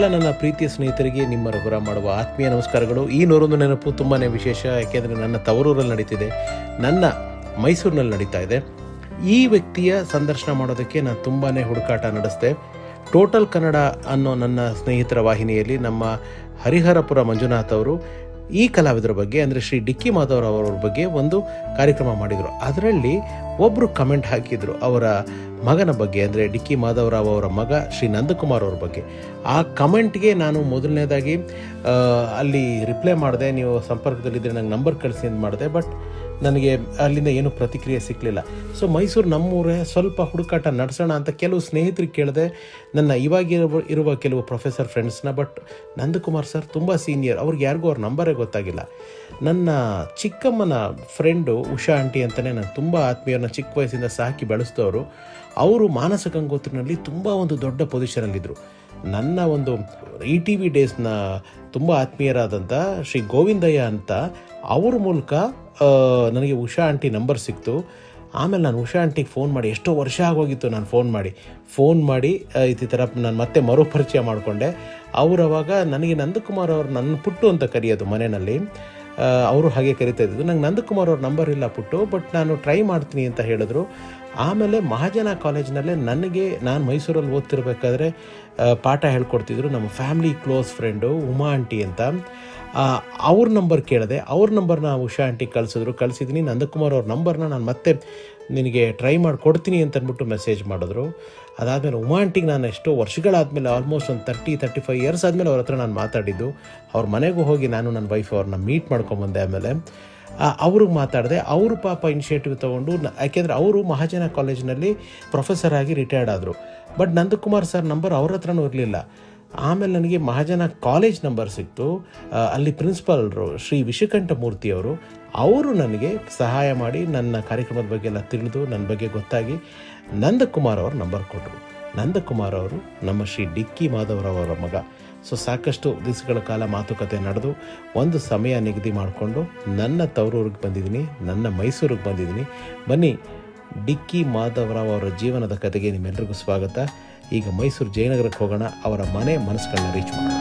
ಎಲ್ಲ ನನ್ನ ಪ್ರೀತಿಯ ಸ್ನೇಹಿತರಿಗೆ ನಿಮ್ಮ ರಘುರ ಮಾಡುವ ಆತ್ಮೀಯ ನಮಸ್ಕಾರಗಳು ಈ ನೂರೊಂದು ನೆನಪು ತುಂಬಾ ವಿಶೇಷ ಯಾಕೆಂದರೆ ನನ್ನ ತವರೂರಲ್ಲಿ ನಡೀತಿದೆ ನನ್ನ ಮೈಸೂರಿನಲ್ಲಿ ನಡೀತಾ ಇದೆ ಈ ವ್ಯಕ್ತಿಯ ಸಂದರ್ಶನ ಮಾಡೋದಕ್ಕೆ ನಾನು ತುಂಬಾ ಹುಡುಕಾಟ ನಡೆಸಿದೆ ಟೋಟಲ್ ಕನ್ನಡ ಅನ್ನೋ ನನ್ನ ಸ್ನೇಹಿತರ ವಾಹಿನಿಯಲ್ಲಿ ನಮ್ಮ ಹರಿಹರಪುರ ಮಂಜುನಾಥ್ ಅವರು ಈ ಕಲಾವಿದರ ಬಗ್ಗೆ ಅಂದರೆ ಶ್ರೀ ಡಿಕ್ಕಿ ಮಾಧವರಾವ್ ಅವರ ಬಗ್ಗೆ ಒಂದು ಕಾರ್ಯಕ್ರಮ ಮಾಡಿದರು ಅದರಲ್ಲಿ ಒಬ್ಬರು ಕಮೆಂಟ್ ಹಾಕಿದರು ಅವರ ಮಗನ ಬಗ್ಗೆ ಅಂದರೆ ಡಿಕ್ಕಿ ಮಾಧವರಾವ್ ಅವರ ಮಗ ಶ್ರೀ ನಂದಕುಮಾರ್ ಅವ್ರ ಬಗ್ಗೆ ಆ ಕಮೆಂಟ್ಗೆ ನಾನು ಮೊದಲನೇದಾಗಿ ಆ, ಅಲ್ಲಿ ರಿಪ್ಲೈ ಮಾಡಿದೆ ನೀವು ಸಂಪರ್ಕದಲ್ಲಿದ್ದರೆ ನಂಗೆ ನಂಬರ್ ಕಳಿಸಿ ಅಂತ ಮಾಡಿದೆ ಬಟ್ ನನಗೆ ಅಲ್ಲಿಂದ ಏನೂ ಪ್ರತಿಕ್ರಿಯೆ ಸಿಕ್ಕಲಿಲ್ಲ ಸೊ ಮೈಸೂರು ನಮ್ಮೂರೇ ಸ್ವಲ್ಪ ಹುಡುಕಾಟ ನಡೆಸೋಣ ಅಂತ ಕೆಲವು ಸ್ನೇಹಿತರಿಗೆ ಕೇಳಿದೆ ನನ್ನ ಇವಾಗಿರುವ ಇರುವ ಕೆಲವು ಪ್ರೊಫೆಸರ್ ಫ್ರೆಂಡ್ಸ್ನ ಬಟ್ ನಂದಕುಮಾರ್ ಸರ್ ತುಂಬ ಸೀನಿಯರ್ ಅವ್ರಿಗೆ ಯಾರಿಗೂ ಅವ್ರ ನಂಬರೇ ಗೊತ್ತಾಗಿಲ್ಲ ನನ್ನ ಚಿಕ್ಕಮ್ಮನ ಫ್ರೆಂಡು ಉಷಾ ಆಂಟಿ ಅಂತಲೇ ನಾನು ತುಂಬ ಆತ್ಮೀಯರನ್ನ ಚಿಕ್ಕ ವಯಸ್ಸಿಂದ ಸಾಕಿ ಬೆಳೆಸಿದವರು ಅವರು ಮಾನಸ ಗಂಗೋತ್ರಿನಲ್ಲಿ ತುಂಬ ಒಂದು ದೊಡ್ಡ ಪೊಸಿಷನಲ್ಲಿದ್ದರು ನನ್ನ ಒಂದು ಇ ಟಿ ವಿ ಡೇಸ್ನ ತುಂಬ ಆತ್ಮೀಯರಾದಂಥ ಶ್ರೀ ಗೋವಿಂದಯ್ಯ ಅಂತ ಅವ್ರ ಮೂಲಕ ಆ, ನನಗೆ ಉಷಾ ಆಂಟಿ ನಂಬರ್ ಸಿಕ್ತು ಆಮೇಲೆ ನಾನು ಉಷಾ ಆಂಟಿಗೆ ಫೋನ್ ಮಾಡಿ ಎಷ್ಟೋ ವರ್ಷ ಆಗೋಗಿತ್ತು ನಾನು ಫೋನ್ ಮಾಡಿ ಫೋನ್ ಮಾಡಿ ಆ, ಈ ಥರ ನಾನು ಮತ್ತೆ ಮರುಪರಿಚಯ ಮಾಡಿಕೊಂಡೆ ಅವರು ಅವಾಗ ನನಗೆ ನಂದಕುಮಾರ್ ಅವ್ರು ನನ್ನ ಪುಟ್ಟು ಅಂತ ಕರೆಯೋದು ಮನೆಯಲ್ಲಿ ಆ, ಅವರು ಹಾಗೆ ಕರಿತಾ ಇದ್ದಿದ್ದು ನಂಗೆ ನಂದಕುಮಾರ್ ಅವ್ರ ನಂಬರ್ ಇಲ್ಲ ಪುಟ್ಟು ಬಟ್ ನಾನು ಟ್ರೈ ಮಾಡ್ತೀನಿ ಅಂತ ಹೇಳಿದ್ರು ಆಮೇಲೆ ಮಹಾಜನ ಕಾಲೇಜ್ನಲ್ಲೇ ನನಗೆ ನಾನು ಮೈಸೂರಲ್ಲಿ ಓದ್ತಿರ್ಬೇಕಾದ್ರೆ ಆ, ಪಾಠ ಹೇಳ್ಕೊಡ್ತಿದ್ರು ನಮ್ಮ family close friend Uma aunty ಅಂತ ಆ, ಅವ್ರ ನಂಬರ್ ಕೇಳಿದೆ ಅವ್ರ ನಂಬರ್ನ ಉಷಾ ಆಂಟಿ ಕಳಿಸಿದ್ರು ಕಳಿಸಿದ್ದೀನಿ ನಂದಕುಮಾರ್ ಅವ್ರ ನಂಬರ್ನ ನಾನು ಮತ್ತೆ ನಿನಗೆ ಟ್ರೈ ಮಾಡಿ ಕೊಡ್ತೀನಿ ಅಂತ ಅಂದ್ಬಿಟ್ಟು ಮೆಸೇಜ್ ಮಾಡಿದ್ರು ಅದಾದಮೇಲೆ ಉಮಾ ಆಂಟಿಗೆ ನಾನು ಎಷ್ಟೋ ವರ್ಷಗಳಾದಮೇಲೆ ಆಲ್ಮೋಸ್ಟ್ ಒಂದು ತರ್ಟಿ ತರ್ಟಿ ಫೈವ್ ಇಯರ್ಸ್ ಆದಮೇಲೆ ಅವ್ರ ಹತ್ರ ನಾನು ಮಾತಾಡಿದ್ದು ಅವ್ರ ಮನೆಗೂ ಹೋಗಿ ನಾನು ನನ್ನ ವೈಫ್ ಅವ್ರನ್ನ ಮೀಟ್ ಮಾಡ್ಕೊಂಬಂದೆ ಆಮೇಲೆ ಅವ್ರಿಗೆ ಮಾತಾಡಿದೆ ಅವರು ಪಾಪ ಇನಿಷಿಯೇಟಿವ್ ತೊಗೊಂಡು ನ- ಯಾಕೆಂದರೆ ಅವರು ಮಹಾಜನ ಕಾಲೇಜಿನಲ್ಲಿ ಪ್ರೊಫೆಸರ್ ಆಗಿ ರಿಟೈರ್ಡ್ ಆದರು ಬಟ್ ನಂದಕುಮಾರ್ ಸರ್ ನಂಬರ್ ಅವ್ರ ಹತ್ರನೂ ಇರಲಿಲ್ಲ ಆಮೇಲೆ ನನಗೆ ಮಹಾಜನ ಕಾಲೇಜ್ ನಂಬರ್ ಸಿಕ್ತು ಆ, ಅಲ್ಲಿ ಪ್ರಿನ್ಸಿಪಾಲ್ರು ಶ್ರೀ ವಿಷಕಂಠ ಮೂರ್ತಿಯವರು ಅವರು ನನಗೆ ಸಹಾಯ ಮಾಡಿ ನನ್ನ ಕಾರ್ಯಕ್ರಮದ ಬಗ್ಗೆ ಎಲ್ಲ ತಿಳಿದು ನನ್ನ ಬಗ್ಗೆ ಗೊತ್ತಾಗಿ ನಂದಕುಮಾರ್ ಅವ್ರ ನಂಬರ್ ಕೊಟ್ಟರು ನಂದಕುಮಾರ್ ಅವರು ನಮ್ಮ ಶ್ರೀ ಡಿಕ್ಕಿ ಮಾಧವರಾವ್ ಅವರ ಮಗ ಸೊ ಸಾಕಷ್ಟು ದಿವಸಗಳ ಕಾಲ ಮಾತುಕತೆ ನಡೆದು ಒಂದು ಸಮಯ ನಿಗದಿ ಮಾಡಿಕೊಂಡು ನನ್ನ ತವರೂರಿಗೆ ಬಂದಿದ್ದೀನಿ ನನ್ನ ಮೈಸೂರಿಗೆ ಬಂದಿದ್ದೀನಿ ಬನ್ನಿ ಡಿಕ್ಕಿ ಮಾಧವರಾವ್ ಅವರ ಜೀವನದ ಕತೆಗೆ ನಿಮ್ಮೆಲ್ಲರಿಗೂ ಸ್ವಾಗತ ಈಗ ಮೈಸೂರು ಜಯನಗರಕ್ಕೆ ಹೋಗೋಣ ಅವರ ಮನೆ ಮನಸ್ಸುಗಳನ್ನ ರೀಚ್ ಮಾಡೋಣ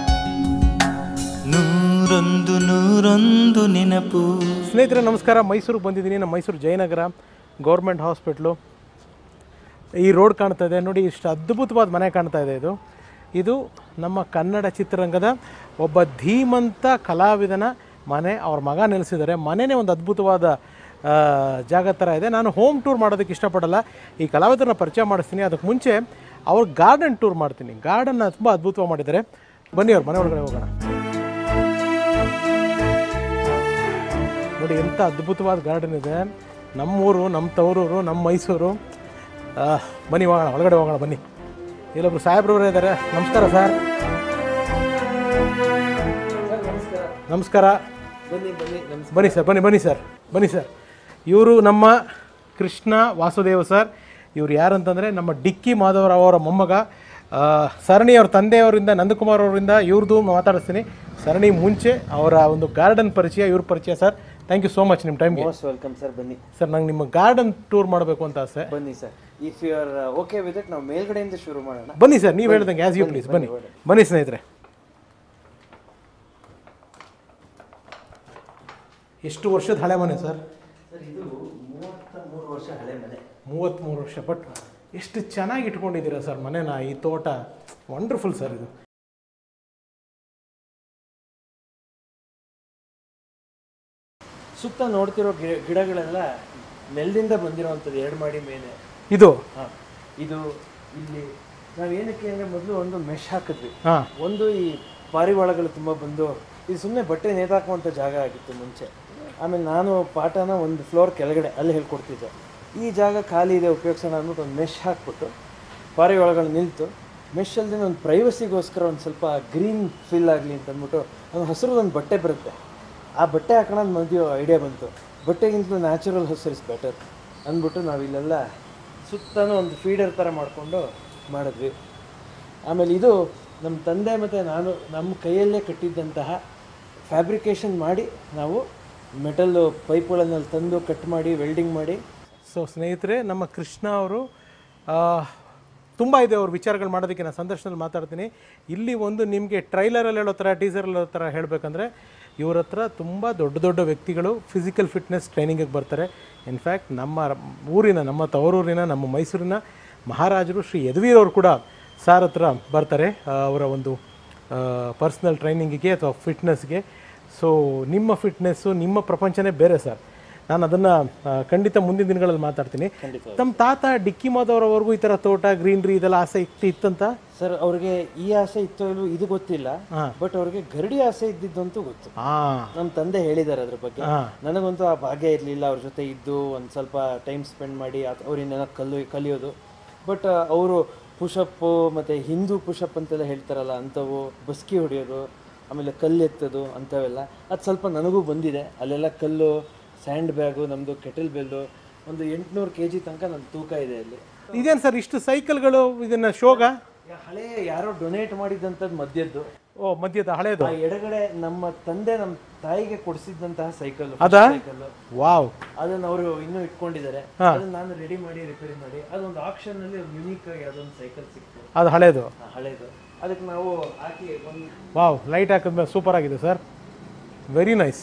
ನೂರೊಂದು ನೂರೊಂದು ನೆನಪು ಸ್ನೇಹಿತರೆ ನಮಸ್ಕಾರ ಮೈಸೂರಿಗೆ ಬಂದಿದ್ದೀನಿ ನಮ್ಮ ಮೈಸೂರು ಜಯನಗರ ಗೌರ್ಮೆಂಟ್ ಹಾಸ್ಪಿಟ್ಲು ಈ ರೋಡ್ ಕಾಣ್ತಾ ಇದೆ ನೋಡಿ ಇಷ್ಟು ಅದ್ಭುತವಾದ ಮನೆ ಕಾಣ್ತಾ ಇದೆ ಇದು ಇದು ನಮ್ಮ ಕನ್ನಡ ಚಿತ್ರರಂಗದ ಒಬ್ಬ ಧೀಮಂತ ಕಲಾವಿದನ ಮನೆ ಅವ್ರ ಮಗ ನೆಲೆಸಿದ್ದಾರೆ ಮನೆಯೇ ಒಂದು ಅದ್ಭುತವಾದ ಆ, ಜಾಗ ಥರ ಇದೆ ನಾನು ಹೋಮ್ ಟೂರ್ ಮಾಡೋದಕ್ಕೆ ಇಷ್ಟಪಡಲ್ಲ ಈ ಕಲಾವಿದರನ್ನ ಪರಿಚಯ ಮಾಡಿಸ್ತೀನಿ ಅದಕ್ಕೆ ಮುಂಚೆ ಅವ್ರ ಗಾರ್ಡನ್ ಟೂರ್ ಮಾಡ್ತೀನಿ ಗಾರ್ಡನ್ನ ತುಂಬ ಅದ್ಭುತವಾಗಿ ಮಾಡಿದ್ದಾರೆ ಬನ್ನಿ ಅವ್ರ ಮನೆ ಒಳಗಡೆ ಹೋಗೋಣ ನೋಡಿ ಎಂಥ ಅದ್ಭುತವಾದ ಗಾರ್ಡನ್ ಇದೆ ನಮ್ಮೂರು ನಮ್ಮ ತವರೂರು ನಮ್ಮ ಮೈಸೂರು ಆ, ಬನ್ನಿ ಹೋಗೋಣ ಒಳಗಡೆ ಹೋಗೋಣ ಬನ್ನಿ ಇಲ್ಲೊಬ್ರು ಸಾಹೇಬ್ರವರೇ ಇದ್ದಾರೆ ನಮಸ್ಕಾರ ಸರ್ ನಮಸ್ಕಾರ ಬನ್ನಿ ಸರ್ ಬನ್ನಿ ಬನ್ನಿ ಸರ್ ಬನ್ನಿ ಸರ್ ಇವರು ನಮ್ಮ ಕೃಷ್ಣ ವಾಸುದೇವ ಸರ್ ಇವ್ರು ಯಾರಂತಂದರೆ ನಮ್ಮ ಡಿಕ್ಕಿ ಮಾಧವರಾವ್ ಅವರ ಮೊಮ್ಮಗ ಆ, ಸರಣಿ ಅವ್ರ ತಂದೆಯವರಿಂದ ನಂದಕುಮಾರ್ ಅವರಿಂದ ಇವ್ರದ್ದು ಮಾತಾಡಿಸ್ತೀನಿ ಸರಣಿ ಮುಂಚೆ ಅವರ ಒಂದು ಗಾರ್ಡನ್ ಪರಿಚಯ ಇವ್ರ ಪರಿಚಯ sir thank you so much ನಿಮ್ಮ ಟೈಮ್ಗೆ ಮೋಸ್ಟ್ ವೆಲ್ಕಮ್ ಸರ್ ಬನ್ನಿ ಸರ್ ನಂಗೆ ನಿಮ್ಮ ಗಾರ್ಡನ್ ಟೂರ್ ಮಾಡಬೇಕು ಅಂತ ಆಸೆ ಬನ್ನಿ sir if you are okay with it ನಾವು ಮೇಲ್ಗಡೆಯಿಂದ ಶುರು ಮಾಡೋಣ ಬನ್ನಿ ಸರ್ ನೀವು ಹೇಳ್ದಂಗೆ ಆ್ಯಸ್ ಯು ಪ್ಲೀಸ್ ಬನ್ನಿ ಬನ್ನಿ ಸ್ನೇಹಿತರೆ ಎಷ್ಟು ವರ್ಷದ ಹಳೆ ಮನೆ ಸರ್ ಸರ್ ಇದು ಮೂವತ್ತ ಮೂರು ವರ್ಷ ಹಳೆ ಮನೆ ಮೂವತ್ತ್ಮೂರು ವರ್ಷ ಬಟ್ ಎಷ್ಟು ಚೆನ್ನಾಗಿ ಇಟ್ಕೊಂಡಿದ್ದೀರಾ ಸರ್ ಮನೆನ ಈ ತೋಟ ವಂಡರ್ಫುಲ್ ಸರ್ ಇದು ಸುತ್ತ ನೋಡ್ತಿರೋ ಗಿ- ಗಿಡಗಳೆಲ್ಲ ನೆಲದಿಂದ ಬಂದಿರುವಂಥದ್ದು ಎರಡು ಮಾಡಿ ಮೇಲೆ ಇದು ಹಾಂ ಇದು ಇಲ್ಲಿ ನಾವು ಏನಕ್ಕೆ ಅಂದರೆ ಮೊದಲು ಒಂದು ಮೆಶ್ ಹಾಕಿದ್ವಿ ಹಾಂ ಒಂದು ಈ ಪಾರಿವಾಳಗಳು ತುಂಬ ಬಂದು ಇದು ಸುಮ್ಮನೆ ಬಟ್ಟೆ ನೇತಾಕುವಂಥ ಜಾಗ ಆಗಿತ್ತು ಮುಂಚೆ ಆಮೇಲೆ ನಾನು ಪಾಠನ ಒಂದು ಫ್ಲೋರ್ ಕೆಳಗಡೆ ಅಲ್ಲಿ ಹೇಳ್ಕೊಡ್ತಿದ್ದೆ ಈ ಜಾಗ ಖಾಲಿ ಇದೆ ಉಪಯೋಗಿಸೋಣ ಅಂದ್ಬಿಟ್ಟು ಒಂದು ಮೆಶ್ ಹಾಕ್ಬಿಟ್ಟು ಪಾರಿವಾಳಗಳು ನಿಲ್ತು ಮೆಶ್ ಅಲ್ಲದೆ ಒಂದು ಪ್ರೈವಸಿಗೋಸ್ಕರ ಒಂದು ಸ್ವಲ್ಪ ಗ್ರೀನ್ ಫೀಲ್ ಆಗಲಿ ಅಂತ ಅಂದ್ಬಿಟ್ಟು ಒಂದು ಹಸಿರು ಒಂದು ಬಟ್ಟೆ ಬರುತ್ತೆ ಆ ಬಟ್ಟೆ ಹಾಕೋಣ ಮದುವೆ ಐಡಿಯಾ ಬಂತು ಬಟ್ಟೆಗಿಂತಲೂ ನ್ಯಾಚುರಲ್ ಹಸಿರು ಇಸ್ ಬೆಟರ್ ಅಂದ್ಬಿಟ್ಟು ನಾವು ಇಲ್ಲೆಲ್ಲ ಸುತ್ತನೂ ಒಂದು ಫೀಡರ್ ಥರ ಮಾಡಿಕೊಂಡು ಮಾಡಿದ್ವಿ ಆಮೇಲೆ ಇದು ನಮ್ಮ ತಂದೆ ಮತ್ತು ನಾನು ನಮ್ಮ ಕೈಯಲ್ಲೇ ಕಟ್ಟಿದ್ದಂತಹ ಫ್ಯಾಬ್ರಿಕೇಷನ್ ಮಾಡಿ ನಾವು ಮೆಟಲ್ಲು ಪೈಪ್ಗಳನ್ನೆಲ್ಲ ತಂದು ಕಟ್ ಮಾಡಿ ವೆಲ್ಡಿಂಗ್ ಮಾಡಿ ಸೊ ಸ್ನೇಹಿತರೆ ನಮ್ಮ ಕೃಷ್ಣ ಅವರು ತುಂಬ ಇದೆ ಅವ್ರ ವಿಚಾರಗಳು ಮಾಡೋದಕ್ಕೆ ನಾನು ಸಂದರ್ಶನದಲ್ಲಿ ಮಾತಾಡ್ತೀನಿ ಇಲ್ಲಿ ಒಂದು ನಿಮಗೆ ಟ್ರೈಲರಲ್ಲಿ ಹೇಳೋ ಥರ ಟೀಸರಲ್ಲಿ ಹೇಳೋ ಥರ ಹೇಳಬೇಕಂದ್ರೆ ಇವ್ರ ಹತ್ರ ತುಂಬ ದೊಡ್ಡ ದೊಡ್ಡ ವ್ಯಕ್ತಿಗಳು ಫಿಸಿಕಲ್ ಫಿಟ್ನೆಸ್ ಟ್ರೈನಿಂಗಿಗೆ ಬರ್ತಾರೆ ಇನ್ಫ್ಯಾಕ್ಟ್ ನಮ್ಮ ರ- ಊರಿನ ನಮ್ಮ ತವರೂರಿನ ನಮ್ಮ ಮೈಸೂರಿನ ಮಹಾರಾಜರು ಶ್ರೀ ಯದುವೀರವರು ಕೂಡ ಸಾರ್ ಹತ್ರ ಬರ್ತಾರೆ ಆ, ಅವರ ಒಂದು ಪರ್ಸ್ನಲ್ ಟ್ರೈನಿಂಗಿಗೆ ಅಥವಾ ಫಿಟ್ನೆಸ್ಗೆ ಸೊ ನಿಮ್ಮ ಫಿಟ್ನೆಸ್ಸು ನಿಮ್ಮ ಪ್ರಪಂಚನೇ ಬೇರೆ ಸರ್ ನಾನು ಅದನ್ನು ಖಂಡಿತ ಮುಂದಿನ ದಿನಗಳಲ್ಲಿ ಮಾತಾಡ್ತೀನಿ ತಮ್ಮ ತಾತ ಡಿಕ್ಕಿ ಮಾದವರವರೆಗೂ ಈ ಥರ ತೋಟ ಗ್ರೀನ್ರಿ ಇದೆಲ್ಲ ಆಸೆ ಇತ್ತು ಇತ್ತಂತ ಸರ್ ಅವ್ರಿಗೆ ಈ ಆಸೆ ಇತ್ತೋ ಇಲ್ವೋ ಇದು ಗೊತ್ತಿಲ್ಲ ಬಟ್ ಅವ್ರಿಗೆ ಗರಡಿ ಆಸೆ ಇದ್ದಿದ್ದಂತೂ ಗೊತ್ತು ಹಾಂ ನಮ್ಮ ತಂದೆ ಹೇಳಿದ್ದಾರೆ ಅದ್ರ ಬಗ್ಗೆ ಹಾ. ನನಗಂತೂ ಆ ಭಾಗ್ಯ ಇರಲಿಲ್ಲ ಅವ್ರ ಜೊತೆ ಇದ್ದು ಒಂದು ಸ್ವಲ್ಪ ಟೈಮ್ ಸ್ಪೆಂಡ್ ಮಾಡಿ ಅವ್ರಿಂದ ಕಲ್ಲು ಕಲಿಯೋದು ಬಟ್ ಅವರು ಪುಷಪ್ಪು ಮತ್ತು ಹಿಂದೂ ಪುಷಪ್ ಅಂತೆಲ್ಲ ಹೇಳ್ತಾರಲ್ಲ ಅಂಥವು ಬಸ್ಕಿ ಹೊಡೆಯೋದು ಆಮೇಲೆ ಕಲ್ಲು ಎತ್ತೋದು ಅಂಥವೆಲ್ಲ ಅದು ಸ್ವಲ್ಪ ನನಗೂ ಬಂದಿದೆ ಅಲ್ಲೆಲ್ಲ ಕಲ್ಲು ಸ್ಯಾಂಡ್ ಬ್ಯಾಗು ನಮ್ಮದು ಕೆಟಲ್ ಬೆಲ್ಲು ಒಂದು ಎಂಟುನೂರು ಕೆ ಜಿ ತನಕ ನನ್ನ ತೂಕ ಇದೆ ಅಲ್ಲಿ ಇದೇನು ಸರ್ ಇಷ್ಟು ಸೈಕಲ್ಗಳು ಇದನ್ನ ಶೋಗ ಯಾ- ಹಳೆ ಯಾರೋ ಡೊನೇಟ್ ಮಾಡಿದಂಥದ್ದು ಮದ್ಯದ್ದು ಓ ಮಧ್ಯದ ಹಳೇದು ಆ ಎಡಗಡೆ ನಮ್ಮ ತಂದೆ ನಮ್ಮ ತಾಯಿಗೆ ಕೊಡಿಸಿದಂತಹ ಸೈಕಲ್ ಅದಾ? ಸೈಕಲ್ ವಾವ್ ಅದನ್ನ ಅವರು ಇನ್ನೂ ಇಟ್ಕೊಂಡಿದ್ದಾರೆ ಅದನ್ನ ನಾನು ರೆಡಿ ಮಾಡಿ ರಿಪೇರಿ ಮಾಡಿ ಅದೊಂದು ಆಕ್ಷನ್ ನಲ್ಲಿ ಯುನೀಕ್ ಆಗಿ ಅದೊಂದು ಸೈಕಲ್ ಸಿಕ್ತು ಅದು ಹಳೇದು ಆ ಹಳೇದು ಅದಕ್ಕೆ ನಾವು ಹಾಕಿ ಒಂದು ವಾವ್ ಲೈಟ್ ಹಾಕಿದ್ಮೇಲೆ ಸೂಪರ್ ಆಗಿದೆ ಸರ್ ವೆರಿ ನೈಸ್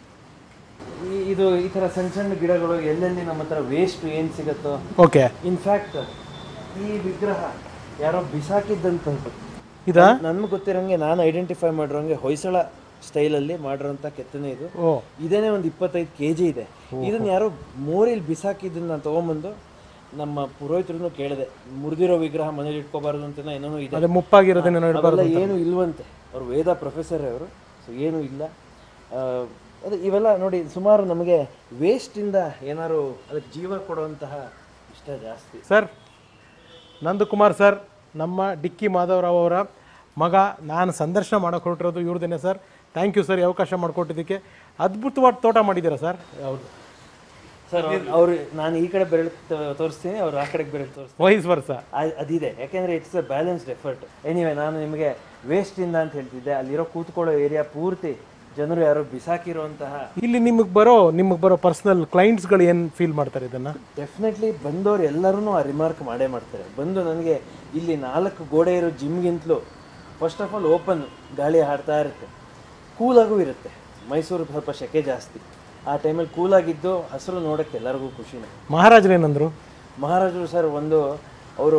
ಈ- ಇದು ಈ ತರ ಸಣ್ಣ ಸಣ್ಣ ಗಿಡಗಳು ಎಲ್ಲೆಲ್ಲಿ ನಮ್ಮ ಹತ್ರ ವೇಸ್ಟ್ ಏನ್ ಸಿಗುತ್ತೋ ಓಕೆ ಇನ್ಫ್ಯಾಕ್ಟ್ ಈ ವಿಗ್ರಹ ಯಾರೋ ಬಿಸಾಕಿದ್ದಂಥದ್ದು ಇದಾ ನನ್ಗೆ ಗೊತ್ತಿರೋಂಗೆ ನಾನು ಐಡೆಂಟಿಫೈ ಮಾಡಿರೋಂಗೆ ಹೊಯ್ಸಳ ಸ್ಟೈಲಲ್ಲಿ ಮಾಡಿರೋಂಥ ಕೆತ್ತನೆ ಇದು ಓ ಇದೇನೆ ಒಂದು ಇಪ್ಪತ್ತೈದು ಕೆ ಜಿ ಇದೆ ಇದನ್ನ ಯಾರೋ ಮೋರಿಲಿ ಬಿಸಾಕಿದ್ದನ್ನ ನಾನು ತೊಗೊಂಬಂದು ನಮ್ಮ ಪುರೋಹಿತರನ್ನು ಕೇಳಿದೆ ಮುರಿದಿರೋ ವಿಗ್ರಹ ಮನೇಲಿ ಇಟ್ಕೋಬಾರ್ದು ಅಂತ ಏನೋ ಇದೆ ಅದೇ ಮುಪ್ಪಾಗಿರೋದನ್ನ ಅವೆಲ್ಲ ಏನು ಇಲ್ವಂತೆ ಅವ್ರು ವೇದ ಪ್ರೊಫೆಸರ್ ಅವರು ಸೊ ಏನು ಇಲ್ಲ ಆ, ಅದು ಇವೆಲ್ಲ ನೋಡಿ ಸುಮಾರು ನಮಗೆ ವೇಸ್ಟಿಂದ ಏನಾದ್ರು ಅದಕ್ಕೆ ಜೀವ ಕೊಡುವಂತಹ ಇಷ್ಟ ಜಾಸ್ತಿ ಸರ್ ನಂದಕುಮಾರ್ ಸರ್ ನಮ್ಮ ಡಿಕ್ಕಿ ಮಾಧವರಾವ್ ಅವರ ಮಗ ನಾನು ಸಂದರ್ಶನ ಮಾಡೋಕೆ ಹೊರಟಿರೋದು ಇವ್ರದೇನೆ ಸರ್ ಥ್ಯಾಂಕ್ ಯು ಸರ್ ಈ ಅವಕಾಶ ಮಾಡಿಕೊಟ್ಟಿದ್ದಕ್ಕೆ ಅದ್ಭುತವಾದ ತೋಟ ಮಾಡಿದ್ದೀರಾ ಸರ್ ಹೌದು ಸರ್ ಅವ್ರು ನಾನು ಈ ಕಡೆ ಬೆರಳು ತೋ- ತೋರಿಸ್ತೀನಿ ಅವ್ರು ಆ ಕಡೆಗೆ ಬೆರಳು ತೋರಿಸ್ತೀನಿ ವಯಸ್ ವರ್ಷ ಆ- ಅದಿದೆ ಯಾಕೆಂದ್ರೆ it's a balanced effort anyway ನಾನು ನಿಮಗೆ ವೇಸ್ಟ್ ಇಂದ ಅಂತ ಹೇಳ್ತಿದ್ದೆ ಅಲ್ಲಿರೋ ಕೂತ್ಕೊಳ್ಳೋ ಏರಿಯಾ ಪೂರ್ತಿ ಜನರು ಯಾರೋ ಬಿಸಾಕಿರುವಂತಹ ಇಲ್ಲಿ ನಿಮಗೆ ಬರೋ ನಿಮಗೆ ಬರೋ ಪರ್ಸನಲ್ ಕ್ಲೈಂಟ್ಸ್ಗಳು ಏನು ಫೀಲ್ ಮಾಡ್ತಾರೆ ಇದನ್ನು ಡೆಫಿನೆಟ್ಲಿ ಬಂದವರು ಎಲ್ಲರೂ ಆ ರಿಮಾರ್ಕ್ ಮಾಡೇ ಮಾಡ್ತಾರೆ ಬಂದು ನನಗೆ ಇಲ್ಲಿ ನಾಲ್ಕು ಗೋಡೆ ಇರೋ ಜಿಮ್ಗಿಂತಲೂ ಫಸ್ಟ್ ಆಫ್ ಆಲ್ ಓಪನ್ ಗಾಳಿ ಹಾಡ್ತಾ ಇರುತ್ತೆ ಕೂಲಾಗೂ ಇರುತ್ತೆ ಮೈಸೂರು ಸ್ವಲ್ಪ ಸೆಕೆ ಜಾಸ್ತಿ ಆ ಟೈಮಲ್ಲಿ ಕೂಲಾಗಿದ್ದು ಹಸಿರು ನೋಡೋಕ್ಕೆ ಎಲ್ಲರಿಗೂ ಖುಷಿನೇ ಮಹಾರಾಜರು ಏನಂದ್ರು ಮಹಾರಾಜರು ಸರ್ ಒಂದು ಅವರು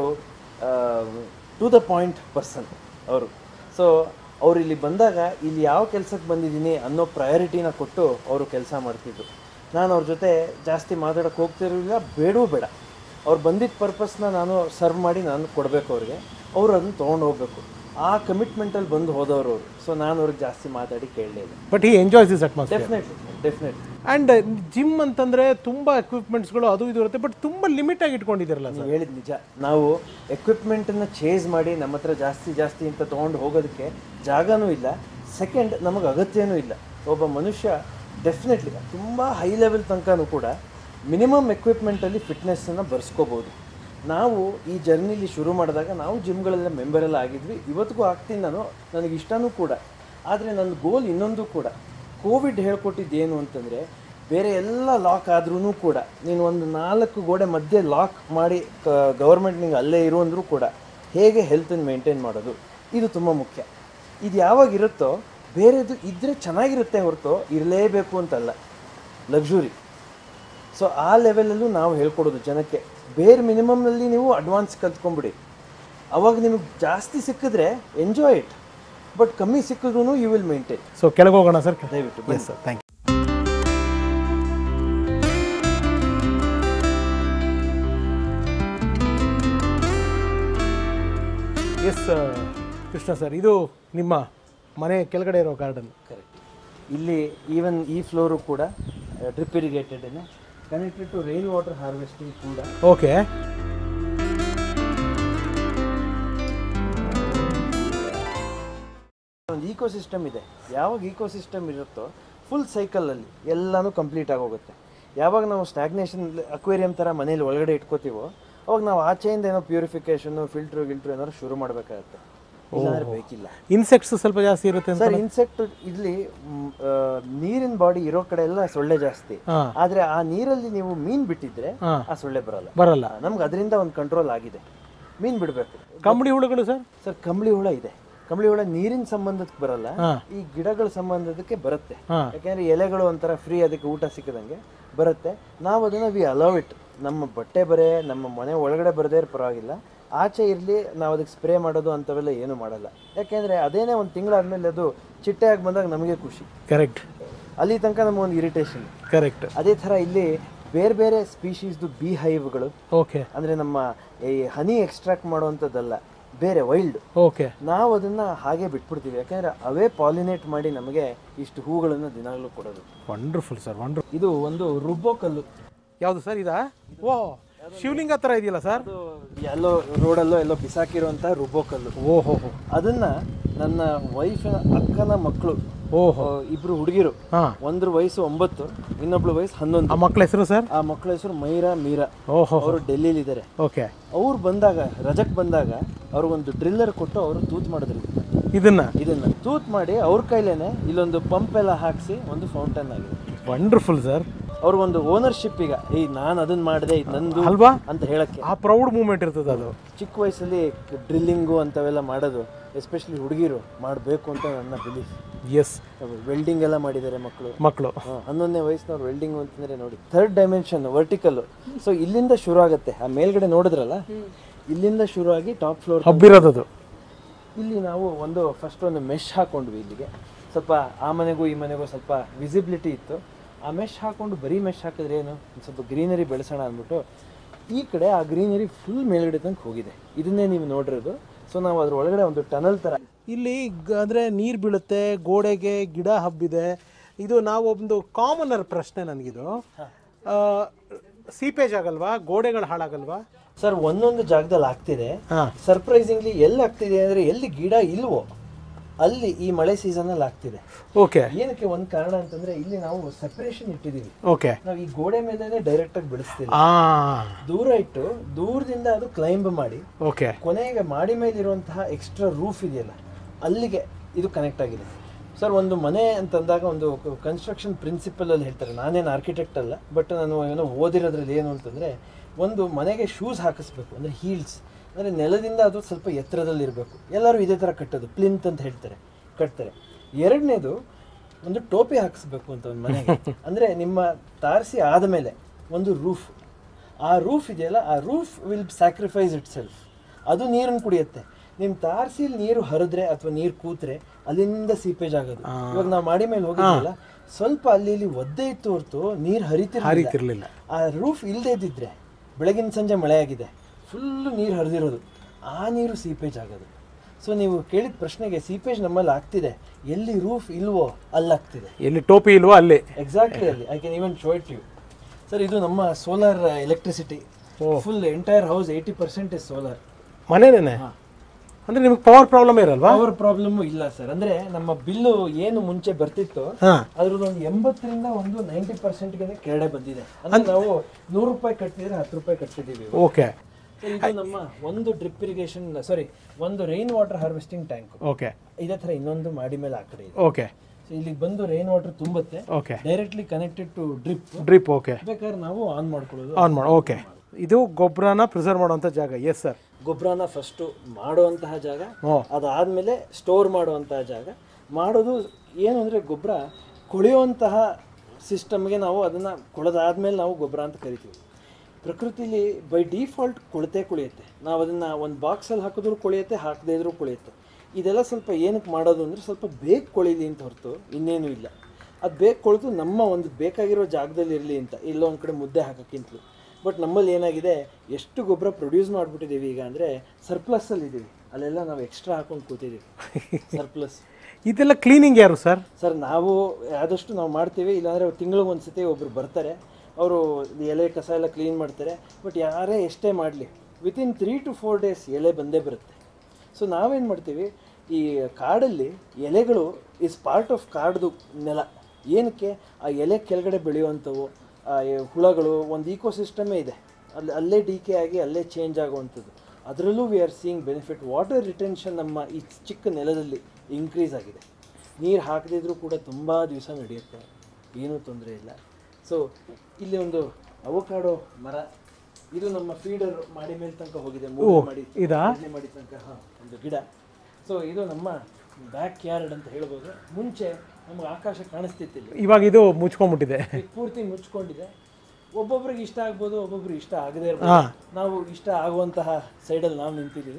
ಟು ದ ಪಾಯಿಂಟ್ ಪರ್ಸನ್ ಅವರು ಸೊ ಅವ್ರು ಇಲ್ಲಿ ಬಂದಾಗ ಇಲ್ಲಿ ಯಾವ ಕೆಲಸಕ್ಕೆ ಬಂದಿದ್ದೀನಿ ಅನ್ನೋ ಪ್ರಯಾರಿಟಿನ ಕೊಟ್ಟು ಅವರು ಕೆಲಸ ಮಾಡ್ತಿದ್ರು ನಾನು ಅವ್ರ ಜೊತೆ ಜಾಸ್ತಿ ಮಾತಾಡೋಕ್ಕೆ ಹೋಗ್ತಿರಲಿಲ್ಲ ಬೇಡವೂ ಬೇಡ ಅವ್ರು ಬಂದಿದ್ದ ಪರ್ಪಸ್ನ ನಾನು ಸರ್ವ್ ಮಾಡಿ ನಾನು ಕೊಡಬೇಕು ಅವ್ರಿಗೆ ಅವರು ಅದನ್ನ ತೊಗೊಂಡು ಹೋಗ್ಬೇಕು ಆ ಕಮಿಟ್ಮೆಂಟಲ್ಲಿ ಬಂದು ಹೋದವರು ಅವರು ಸೊ ನಾನು ಅವ್ರಿಗೆ ಜಾಸ್ತಿ ಮಾತಾಡಿ ಕೇಳಲೇ ಇಲ್ಲ ಬಟ್ ಈ enjoys this atmosphere definitely definitely and gym ಅಂತಂದರೆ ತುಂಬ ಎಕ್ವಿಪ್ಮೆಂಟ್ಸ್ಗಳು ಅದು ಇದು ಇರುತ್ತೆ ಬಟ್ ತುಂಬ ಲಿಮಿಟಾಗಿ ಇಟ್ಕೊಂಡಿದ್ದೀರಲ್ಲ ಸರ್ ನೀವು ಹೇಳಿದ ನಿಜ ನಾವು ಎಕ್ವಿಪ್ಮೆಂಟನ್ನು ಚೇಸ್ ಮಾಡಿ ನಮ್ಮ ಹತ್ರ ಜಾಸ್ತಿ ಜಾಸ್ತಿ ಅಂತ ತೊಗೊಂಡು ಹೋಗೋದಕ್ಕೆ ಜಾಗನೂ ಇಲ್ಲ ಸೆಕೆಂಡ್ ನಮಗೆ ಅಗತ್ಯನೂ ಇಲ್ಲ ಒಬ್ಬ ಮನುಷ್ಯ ಡೆಫಿನೆಟ್ಲಿ ತುಂಬ ಹೈ ಲೆವೆಲ್ ತನಕನೂ ಕೂಡ ಮಿನಿಮಮ್ ಎಕ್ವಿಪ್ಮೆಂಟಲ್ಲಿ ಫಿಟ್ನೆಸ್ಸನ್ನು ಬರ್ಸ್ಕೋಬೋದು ನಾವು ಈ ಜರ್ನಿಲಿ ಶುರು ಮಾಡಿದಾಗ ನಾವು ಜಿಮ್ಗಳೆಲ್ಲ ಮೆಂಬರೆಲ್ಲ ಆಗಿದ್ವಿ ಇವತ್ತಿಗೂ ಆಗ್ತೀನಿ ನಾನು ನನಗೆ ಇಷ್ಟನೂ ಕೂಡ ಆದರೆ ನನ್ನ ಗೋಲ್ ಇನ್ನೊಂದು ಕೂಡ ಕೋವಿಡ್ ಹೇಳ್ಕೊಟ್ಟಿದ್ದು ಏನು ಅಂತಂದರೆ ಬೇರೆ ಎಲ್ಲ ಲಾಕ್ ಆದ್ರೂ ಕೂಡ ನೀನು ಒಂದು ನಾಲ್ಕು ಗೋಡೆ ಮಧ್ಯೆ ಲಾಕ್ ಮಾಡಿ ಗೌರ್ಮೆಂಟ್ ನಿಂಗೆ ಅಲ್ಲೇ ಇರು ಅಂದರೂ ಕೂಡ ಹೇಗೆ ಹೆಲ್ತನ್ನು ಮೇಂಟೈನ್ ಮಾಡೋದು ಇದು ತುಂಬ ಮುಖ್ಯ ಇದು ಯಾವಾಗ ಇರುತ್ತೋ ಬೇರೆದು ಇದ್ದರೆ ಚೆನ್ನಾಗಿರುತ್ತೆ ಹೊರತು ಇರಲೇಬೇಕು ಅಂತಲ್ಲ ಲಕ್ಸುರಿ ಸೊ ಆ ಲೆವೆಲಲ್ಲೂ ನಾವು ಹೇಳ್ಕೊಡೋದು ಜನಕ್ಕೆ ಬೇರೆ ಮಿನಿಮಮ್ನಲ್ಲಿ ನೀವು ಅಡ್ವಾನ್ಸ್ ಕಲ್ತ್ಕೊಂಬಿಡಿ ಅವಾಗ ನಿಮಗೆ ಜಾಸ್ತಿ ಸಿಕ್ಕಿದ್ರೆ ಎಂಜಾಯ್ ಇಟ್ ಬಟ್ ಕಮ್ಮಿ ಸಿಕ್ಕಿದ್ರೂ ಯು ವಿಲ್ ಮೇಂಟೈನ್ ಸೊ ಕೆಳಗೆ ಹೋಗೋಣ ಸರ್ ದಯವಿಟ್ಟು yes sir thank you yes Krishna sir ಇದು ನಿಮ್ಮ ಮನೆ ಕೆಳಗಡೆ ಇರೋ ಗಾರ್ಡನ್ ಕರೆಕ್ಟ್ ಇಲ್ಲಿ ಈವನ್ ಈ ಫ್ಲೋರು ಕೂಡ drip irrigated connected to rain water harvesting ಕೂಡ ಓಕೆ ಒಂದು ಈಕೋ ಸಿಸ್ಟಮ್ ಇದೆ ಯಾವಾಗ ಈಕೋ ಸಿಸ್ಟಮ್ ಇರುತ್ತೋ ಫುಲ್ ಸೈಕಲಲ್ಲಿ ಎಲ್ಲನೂ ಕಂಪ್ಲೀಟ್ ಆಗೋಗುತ್ತೆ ಯಾವಾಗ ನಾವು ಸ್ಟ್ಯಾಗ್ನೇಷನ್ ಅಕ್ವೇರಿಯಂ ಥರ ಮನೇಲಿ ಒಳಗಡೆ ಇಟ್ಕೋತೀವೋ ಅವಾಗ ನಾವು ಆಚೆಯಿಂದ ಏನೋ ಪ್ಯೂರಿಫಿಕೇಶನ್ ಫಿಲ್ಟ್ರು ಗಿಲ್ಟ್ರು ಏನಾದ್ರು ಶುರು ಮಾಡಬೇಕಾಗತ್ತೆ ಇಲ್ಲಾಂದ್ರೆ ಬೇಕಿಲ್ಲ ಇನ್ಸೆಕ್ಟ್ಸ್ ಸ್ವಲ್ಪ ಜಾಸ್ತಿ ಇರುತ್ತೆ ಅಂತ ಸರ್ ಇನ್ಸೆಕ್ಟ್ ಇಲ್ಲಿ ಮ್, ಆ, ನೀರಿನ ಬಾಡಿ ಇರೋ ಕಡೆ ಎಲ್ಲ ಸೊಳ್ಳೆ ಜಾಸ್ತಿ ಹಾ. ಆದ್ರೆ ಆ ನೀರಲ್ಲಿ ನೀವು ಮೀನ್ ಬಿಟ್ಟಿದ್ರೆ ಹಾ. ಆ ಸೊಳ್ಳೆ ಬರಲ್ಲ ಬರಲ್ಲ ನಮ್ಗೆ ಅದರಿಂದ ಒಂದು ಕಂಟ್ರೋಲ್ ಆಗಿದೆ ಮೀನು ಬಿಡಬೇಕು ಕಂಬಳಿ ಹುಳುಗಳು ಸರ್ ಸರ್ ಕಂಬಳಿ ಹುಳ ಇದೆ ಕಂಬಳಿ ಹುಳ ನೀರಿನ ಸಂಬಂಧಕ್ಕೆ ಬರಲ್ಲ ಹಾ. ಈ ಗಿಡಗಳ ಸಂಬಂಧಕ್ಕೆ ಬರುತ್ತೆ ಹಾ. ಯಾಕೆಂದ್ರೆ ಎಲೆಗಳು ಒಂಥರ ಫ್ರೀ ಅದಕ್ಕೆ ಊಟ ಸಿಕ್ಕದಂಗೆ ಬರುತ್ತೆ ನಾವು ಅದನ್ನ ವಿ ಅಲೌ ಇಟ್ ನಮ್ಮ ಬಟ್ಟೆ ಬರೆ ನಮ್ಮ ಮನೆ ಒಳಗಡೆ ಬರದೇ ಪರವಾಗಿಲ್ಲ ಆಚೆ ಇರಲಿ ನಾವು ಅದಕ್ಕೆ ಸ್ಪ್ರೇ ಮಾಡೋದು ಅಂಥವೆಲ್ಲ ಏನು ಮಾಡಲ್ಲ ಯಾಕೆಂದ್ರೆ ಅದೇನೇ ಒಂದು ತಿಂಗಳಾದ್ಮೇಲೆ ಅದು ಚಿಟ್ಟೆಯಾಗಿ ಬಂದಾಗ ನಮಗೆ ಖುಷಿ ಕರೆಕ್ಟ್ ಅಲ್ಲಿ ತನಕ ನಮಗೊಂದು ಇರಿಟೇಷನ್ ಕರೆಕ್ಟ್ ಅದೇ ಥರ ಇಲ್ಲಿ ಬೇರೆ ಬೇರೆ ಸ್ಪೀಶೀಸ್ದು ಬಿ ಹೈವ್ಗಳು ಓಕೆ ಅಂದರೆ ನಮ್ಮ ಈ ಹನಿ ಎಕ್ಸ್ಟ್ರಾಕ್ಟ್ ಮಾಡುವಂಥದ್ದಲ್ಲ ಬೇರೆ ವೈಲ್ಡ್ ಓಕೆ ನಾವು ಅದನ್ನ ಹಾಗೆ ಬಿಟ್ಬಿಡ್ತೀವಿ ಯಾಕಂದ್ರೆ ಅವೇ ಪಾಲಿನೇಟ್ ಮಾಡಿ ನಮಗೆ ಇಷ್ಟು ಹೂಗಳನ್ನು ದಿನಾಗಲೂ ಕೊಡೋದು ವಂಡರ್ಫುಲ್ ಸರ್ ವಂಡರ್ ಇದು ಒಂದು ರುಬ್ಬೋ ಕಲ್ಲು ಯಾವುದು ಸರ್ ಇದಾ ಓ ಶಿವಲಿಂಗ ಥರ ಇದೆಯಲ್ಲ ಸರ್ ಅದು ಎಲ್ಲೋ ರೋಡಲ್ಲೋ ಎಲ್ಲೋ ಬಿಸಾಕಿರುವಂತಹ ರುಬ್ಬೋ ಕಲ್ಲು ಓಹೋ ಅದನ್ನ ನನ್ನ ವೈಫಿನ ಅಕ್ಕನ ಮಕ್ಕಳು ಓಹೋ ಇಬ್ರು ಹುಡುಗಿರು ಹಾಂ ಒಂದ್ರ ವಯಸ್ಸು ಒಂಬತ್ತು ಇನ್ನೊಬ್ಳು ವಯಸ್ಸು ಆ ಹನ್ನೊಂದು ಮಕ್ಕಳ ಹೆಸರು ಸರ್ ಆ ಮಕ್ಕಳ ಹೆಸರು ಮೈರಾ ಮೀರಾ ಓಹೋ ಅವರು ಡೆಲ್ಲಿಲಿದ್ದಾರೆ ಓಕೆ ಅವ್ರು ಬಂದಾಗ ರಜಕ್ ಬಂದಾಗ ಅವ್ರಿಗೊಂದು ಡ್ರಿಲ್ಲರ್ ಕೊಟ್ಟು ಅವರು ತೂತ್ ಮಾಡಿದ್ರು ಇದನ್ನ ಇದನ್ನ ತೂತ್ ಮಾಡಿ ಅವ್ರ ಕೈಲೇನೆ ಇಲ್ಲೊಂದು ಪಂಪ್ ಎಲ್ಲ ಹಾಕಿಸಿ ಒಂದು ಫೌಂಟೇನ್ ಆಗಿದೆ ವಂಡರ್ಫುಲ್ ಸರ್ ಅವ್ರಿಗೊಂದು ಓನರ್ಶಿಪ್ ಈಗ ಏ ನಾನು ಅದನ್ನ ಮಾಡಿದೆ ಇದು ನಂದು ಅಲ್ವಾ ಅಂತ ಹೇಳಕ್ಕೆ ಆ ಪ್ರೌಡ್ ಮೂಮೆಂಟ್ ಇರ್ತದೆ ಅದು ಚಿಕ್ಕ ವಯಸ್ಸಲ್ಲಿ ಡ್ರಿಲ್ಲಿಂಗು ಅಂತವೆಲ್ಲ ಮಾಡೋದು ಎಸ್ಪೆಷಲಿ ಹುಡುಗಿರು ಮಾಡಬೇಕು ಅಂತ ನನ್ನ ಬಿಲೀಫ್ ಎಸ್ ವೆಲ್ಡಿಂಗ್ ಎಲ್ಲ ಮಾಡಿದ್ದಾರೆ ಮಕ್ಕಳು ಮಕ್ಕಳು ಹನ್ನೊಂದನೇ ವಯಸ್ಸಿನವ್ರು ವೆಲ್ಡಿಂಗ್ ಅಂತಂದ್ರೆ ನೋಡಿ ಥರ್ಡ್ ಡೈಮೆನ್ಷನ್ ವರ್ಟಿಕಲ್ ಸೊ ಇಲ್ಲಿಂದ ಶುರು ಆಗುತ್ತೆ ಆ ಮೇಲ್ಗಡೆ ನೋಡಿದ್ರಲ್ಲ ಇಲ್ಲಿಂದ ಶುರು ಆಗಿ ಟಾಪ್ ಫ್ಲೋರ್ ಹಬ್ಬಿರೋದದು ಇಲ್ಲಿ ನಾವು ಒಂದು ಫಸ್ಟ್ ಒಂದು ಮೆಶ್ ಹಾಕೊಂಡ್ವಿ ಇಲ್ಲಿಗೆ ಸ್ವಲ್ಪ ಆ ಮನೆಗೂ ಈ ಮನೆಗೂ ಸ್ವಲ್ಪ ವಿಸಿಬಿಲಿಟಿ ಇತ್ತು ಆ ಮೆಶ್ ಹಾಕೊಂಡು ಬರೀ ಮೆಶ್ ಹಾಕಿದ್ರೆ ಏನು ಒಂದ್ ಸ್ವಲ್ಪ ಗ್ರೀನರಿ ಬೆಳೆಸೋಣ ಅಂದ್ಬಿಟ್ಟು ಈ ಕಡೆ ಆ ಗ್ರೀನರಿ ಫುಲ್ ಮೇಲ್ಗಡೆ ತನಕ ಹೋಗಿದೆ ಇದನ್ನೇ ನೀವು ನೋಡಿರೋದು ಸೊ ನಾವು ಅದ್ರ ಒಳಗಡೆ ಒಂದು ಟನಲ್ ಥರ ಇಲ್ಲಿ ಗ- ಅಂದ್ರೆ ನೀರು ಬೀಳುತ್ತೆ ಗೋಡೆಗೆ ಗಿಡ ಹಬ್ಬಿದೆ ಇದು ನಾವು ಒಂದು ಕಾಮನರ್ ಪ್ರಶ್ನೆ ನನಗಿದು ಆ, ಸೀಪೇಜ್ ಆಗಲ್ವಾ ಗೋಡೆಗಳು ಹಾಳಾಗಲ್ವಾ ಸರ್ ಒಂದೊಂದು ಜಾಗದಲ್ಲಿ ಆಗ್ತಿದೆ ಹಾಂ ಸರ್ಪ್ರೈಸಿಂಗ್ಲಿ ಎಲ್ಲಿ ಆಗ್ತಿದೆ ಅಂದರೆ ಎಲ್ಲಿ ಗಿಡ ಇಲ್ವೋ ಅಲ್ಲಿ ಈ ಮಳೆ ಸೀಸನಲ್ಲಿ ಆಗ್ತಿದೆ ಓಕೆ ಏನಕ್ಕೆ ಒಂದು ಕಾರಣ ಅಂತಂದ್ರೆ ಇಲ್ಲಿ ನಾವು ಸೆಪರೇಷನ್ ಇಟ್ಟಿದ್ದೀವಿ ಓಕೆ ನಾವು ಈ ಗೋಡೆ ಮೇಲೆ ಡೈರೆಕ್ಟ್ ಆಗಿ ಬೆಳೆಸ್ತೀವಿ ಆ ದೂರ ಇಟ್ಟು ದೂರದಿಂದ ಅದು ಕ್ಲೈಂಬ್ ಮಾಡಿ ಓಕೆ ಕೊನೆಗೆ ಮಾಡಿ ಮೇಲೆ ಇರುವಂತಹ ಎಕ್ಸ್ಟ್ರಾ ರೂಫ್ ಇದೆಯಲ್ಲ ಅಲ್ಲಿಗೆ ಇದು ಕನೆಕ್ಟ್ ಆಗಿದೆ ಸರ್ ಒಂದು ಮನೆ ಅಂತಂದಾಗ ಒಂದು ಕನ್ಸ್ಟ್ರಕ್ಷನ್ ಪ್ರಿನ್ಸಿಪಲ್ ಅಲ್ಲಿ ಹೇಳ್ತಾರೆ ನಾನೇನು ಆರ್ಕಿಟೆಕ್ಟ್ ಅಲ್ಲ ಬಟ್ ನಾನು ಏನೋ ಓದಿರೋದ್ರಲ್ಲಿ ಏನು ಅಂತಂದರೆ ಒಂದು ಮನೆಗೆ ಶೂಸ್ ಹಾಕಿಸ್ಬೇಕು ಅಂದರೆ ಹೀಲ್ಸ್ ಅಂದರೆ ನೆಲದಿಂದ ಅದು ಸ್ವಲ್ಪ ಎತ್ತರದಲ್ಲಿರಬೇಕು ಎಲ್ಲರೂ ಇದೇ ಥರ ಕಟ್ಟೋದು ಪ್ಲಿಂತ್ ಅಂತ ಹೇಳ್ತಾರೆ ಕಟ್ತಾರೆ ಎರಡನೇದು ಒಂದು ಟೋಪಿ ಹಾಕಿಸ್ಬೇಕು ಅಂತ ಒಂದು ಮನೆಗೆ ಅಂದರೆ ನಿಮ್ಮ ತಾರಸಿ ಆದಮೇಲೆ ಒಂದು ರೂಫ್ ಆ ರೂಫ್ ಇದೆಯಲ್ಲ ಆ roof will sacrifice itself ಅದು ನೀರನ್ನು ಕುಡಿಯುತ್ತೆ ನಿಮ್ಮ ತಾರಸಿಲಿ ನೀರು ಹರಿದ್ರೆ ಅಥವಾ ನೀರು ಕೂತ್ರೆ ಅಲ್ಲಿಂದ ಸೀಪೇಜ್ ಆಗೋದು ಇವಾಗ ನಾವು ಮಾಡಿ ಮೇಲೆ ಹೋಗಿದ್ವಲ್ಲ ಸ್ವಲ್ಪ ಅಲ್ಲಿ ಇಲ್ಲಿ ಒದ್ದೆ ಇತ್ತು ಹೊರತು ನೀರು ಹರಿತಿರ್ಲಿಲ್ಲ ಹರಿತಿರ್ಲಿಲ್ಲ ಆ ರೂಫ್ ಇಲ್ಲದೆ ಇದ್ದಿದ್ರೆ ಬೆಳಗಿನ ಸಂಜೆ ಮಳೆ ಆಗಿದೆ ಫುಲ್ಲು ನೀರು ಹರಿದಿರೋದು ಆ ನೀರು ಸೀಪೇಜ್ ಆಗೋದು ಸೊ ನೀವು ಕೇಳಿದ ಪ್ರಶ್ನೆಗೆ ಸೀಪೇಜ್ ನಮ್ಮಲ್ಲಿ ಆಗ್ತಿದೆ ಎಲ್ಲಿ ರೂಫ್ ಇಲ್ವೋ ಅಲ್ಲಾಗ್ತಿದೆ ಎಲ್ಲಿ ಟೋಪಿ ಇಲ್ವೋ ಅಲ್ಲಿ ಎಕ್ಸಾಕ್ಟ್ಲಿ ಅಲ್ಲಿ I can even show it you sir ಇದು ನಮ್ಮ solar electricity full entire house eighty percent is solar ಮನೇನೇನೆ ಅಂದ್ರೆ ನಿಮಗೆ ಪವರ್ ಪ್ರಾಬ್ಲಮ್ ಇರಲ್ವಾ ಪವರ್ ಪ್ರಾಬ್ಲಮ್ ಇಲ್ಲ ಸರ್ ಅಂದ್ರೆ ನಮ್ಮ ಬಿಲ್ಲು ಏನು ಮುಂಚೆ ಬರ್ತಿತ್ತು ಹಾಂ ಅದ್ರದ್ದು ಒಂದು ಎಂಬತ್ತರಿಂದ ಒಂದು ನೈಂಟಿ ಪರ್ಸೆಂಟ್ಗೆ ಕೆಳಗಡೆ ಬಂದಿದೆ ಅಂದ್ರೆ ನಾವು ನೂರು ರೂಪಾಯಿ ಕಟ್ಟಿದ್ರೆ ಹತ್ತು ರೂಪಾಯಿ ಕಟ್ಟಿದ್ದೀವಿ ಓಕೆ So, ಇದು ನಮ್ಮ ಒಂದು ಡ್ರಿಪ್ ಇರಿಗೇಷನ್ ಸಾರಿ ಒಂದು rain water harvesting tank okay ಇದೇ ತರ ಇನ್ನೊಂದು ಮಾಡಿ ಮೇಲೆ ಆ ಕಡೆ ಇದೆ ಓಕೆ ಸೊ ಇಲ್ಲಿಗೆ ಬಂದು ರೈನ್ ವಾಟರ್ ತುಂಬುತ್ತೆ okay directly connected to drip drip okay ಬೇಕಾದ್ರೆ ನಾವು ಆನ್ ಮಾಡ್ಕೊಳ್ಳೋದು ಆನ್ ಮಾಡಿ ಓಕೆ ಇದು ಗೊಬ್ಬರನ ಪ್ರಿಸರ್ವ್ ಮಾಡುವಂಥ ಜಾಗ ಎಸ್ ಸರ್ ಗೊಬ್ಬರನ ಫಸ್ಟು ಮಾಡುವಂತಹ ಜಾಗ ಓ ಅದಾದಮೇಲೆ ಸ್ಟೋರ್ ಮಾಡುವಂತಹ ಜಾಗ ಮಾಡೋದು ಏನು ಅಂದರೆ ಗೊಬ್ಬರ ಕೊಳೆಯುವಂತಹ ಸಿಸ್ಟಮ್ಗೆ ನಾವು ಅದನ್ನು ಕೊಳೆದಾದ್ಮೇಲೆ ನಾವು ಗೊಬ್ಬರ ಅಂತ ಕರಿತೀವಿ ಪ್ರಕೃತಿಲಿ ಬೈ ಡಿಫಾಲ್ಟ್ ಕೊಳೆತೆ ಕೊಳೆಯುತ್ತೆ ನಾವು ಅದನ್ನು ಒಂದು ಬಾಕ್ಸಲ್ಲಿ ಹಾಕಿದ್ರು ಕೊಳೆಯುತ್ತೆ ಹಾಕದೇ ಇದ್ರೂ ಕೊಳೆಯುತ್ತೆ ಇದೆಲ್ಲ ಸ್ವಲ್ಪ ಏನಕ್ಕೆ ಮಾಡೋದು ಅಂದರೆ ಸ್ವಲ್ಪ ಬೇಗ ಕೊಳೀಲಿ ಅಂತ ಹೊರತು ಇನ್ನೇನು ಇಲ್ಲ ಅದು ಬೇಗ ಕೊಳೆತು ನಮ್ಮ ಒಂದು ಬೇಕಾಗಿರೋ ಜಾಗದಲ್ಲಿ ಇರಲಿ ಅಂತ ಎಲ್ಲೋ ಒಂದು ಕಡೆ ಮುದ್ದೆ ಹಾಕೋಕ್ಕಿಂತಲೂ ಬಟ್ ನಮ್ಮಲ್ಲಿ ಏನಾಗಿದೆ ಎಷ್ಟು ಗೊಬ್ಬರ ಪ್ರೊಡ್ಯೂಸ್ ಮಾಡಿಬಿಟ್ಟಿದ್ದೀವಿ ಈಗ ಅಂದರೆ ಸರ್ಪ್ಲಸ್ಸಲ್ಲಿ ಇದ್ದೀವಿ ಅಲ್ಲೆಲ್ಲ ನಾವು ಎಕ್ಸ್ಟ್ರಾ ಹಾಕೊಂಡು ಕೂತಿದ್ದೀವಿ ಸರ್ಪ್ಲಸ್ ಇದೆಲ್ಲ ಕ್ಲೀನಿಂಗ್ ಯಾರು ಸರ್ ಸರ್ ನಾವು ಆದಷ್ಟು ನಾವು ಮಾಡ್ತೀವಿ ಇಲ್ಲಾಂದರೆ ತಿಂಗಳಿಗೆ ಒಂದು ಸತಿ ಒಬ್ಬರು ಬರ್ತಾರೆ ಅವರು ಎಲೆ ಕಸ ಎಲ್ಲ ಕ್ಲೀನ್ ಮಾಡ್ತಾರೆ ಬಟ್ ಯಾರೇ ಎಷ್ಟೇ ಮಾಡಲಿ within three to four days ಎಲೆ ಬಂದೇ ಬರುತ್ತೆ ಸೊ ನಾವೇನು ಮಾಡ್ತೀವಿ ಈ ಕಾಡಲ್ಲಿ ಎಲೆಗಳು ಇಸ್ ಪಾರ್ಟ್ ಆಫ್ ಕಾಡ್ದು ನೆಲ ಏನಕ್ಕೆ ಆ ಎಲೆ ಕೆಳಗಡೆ ಬೆಳೆಯುವಂಥವು ಆ ಎ- ಹುಳಗಳು ಒಂದು ಇಕೋಸಿಸ್ಟಮೇ ಇದೆ ಅಲ್ಲಿ ಅಲ್ಲೇ ಡಿ ಕೆ ಆಗಿ ಅಲ್ಲೇ ಚೇಂಜ್ ಆಗುವಂಥದ್ದು ಅದರಲ್ಲೂ we are seeing benefit water retention ನಮ್ಮ ಈ ಚಿಕ್ಕ ನೆಲದಲ್ಲಿ ಇನ್ಕ್ರೀಸ್ ಆಗಿದೆ ನೀರು ಹಾಕದಿದ್ರೂ ಕೂಡ ತುಂಬ ದಿವಸ ನಡೆಯುತ್ತೆ ಏನೂ ತೊಂದರೆ ಇಲ್ಲ ಸೊ ಇಲ್ಲಿ ಒಂದು ಅವಕಾಡೋ ಮರ ಇದು ನಮ್ಮ ಫೀಡರ್ ಮಾಡಿ ಮೇಲೆ ತನಕ ಹೋಗಿದೆ ಮೂಲೆ ಮಾಡಿ ಇದಾ ಮೂಲೆ ಮಾಡಿ ತನಕ ಹಾ, ಒಂದು ಗಿಡ ಸೊ ಇದು ನಮ್ಮ ಬ್ಯಾಕ್ ಯಾರ್ಡ್ ಅಂತ ಹೇಳ್ಬೋದು ಮುಂಚೆ ನಮ್ಗೆ ಆಕಾಶ ಕಾಣಿಸ್ತಿತ್ತಿಲ್ಲ ಇವಾಗ ಇದು ಮುಚ್ಕೊಂಡ್ಬಿಟ್ಟಿದೆ ಇದು ಪೂರ್ತಿ ಮುಚ್ಕೊಂಡಿದೆ ಒಬ್ಬೊಬ್ರಿಗೆ ಇಷ್ಟ ಆಗ್ಬೋದು ಒಬ್ಬೊಬ್ರಿಗೆ ಇಷ್ಟ ಆಗದೇ ಇರ್ಬೋದು ನಾವು ಇಷ್ಟ ಆಗುವಂತಹ ಸೈಡಲ್ಲಿ ನಾವು ನಿಂತಿದ್ದೀವಿ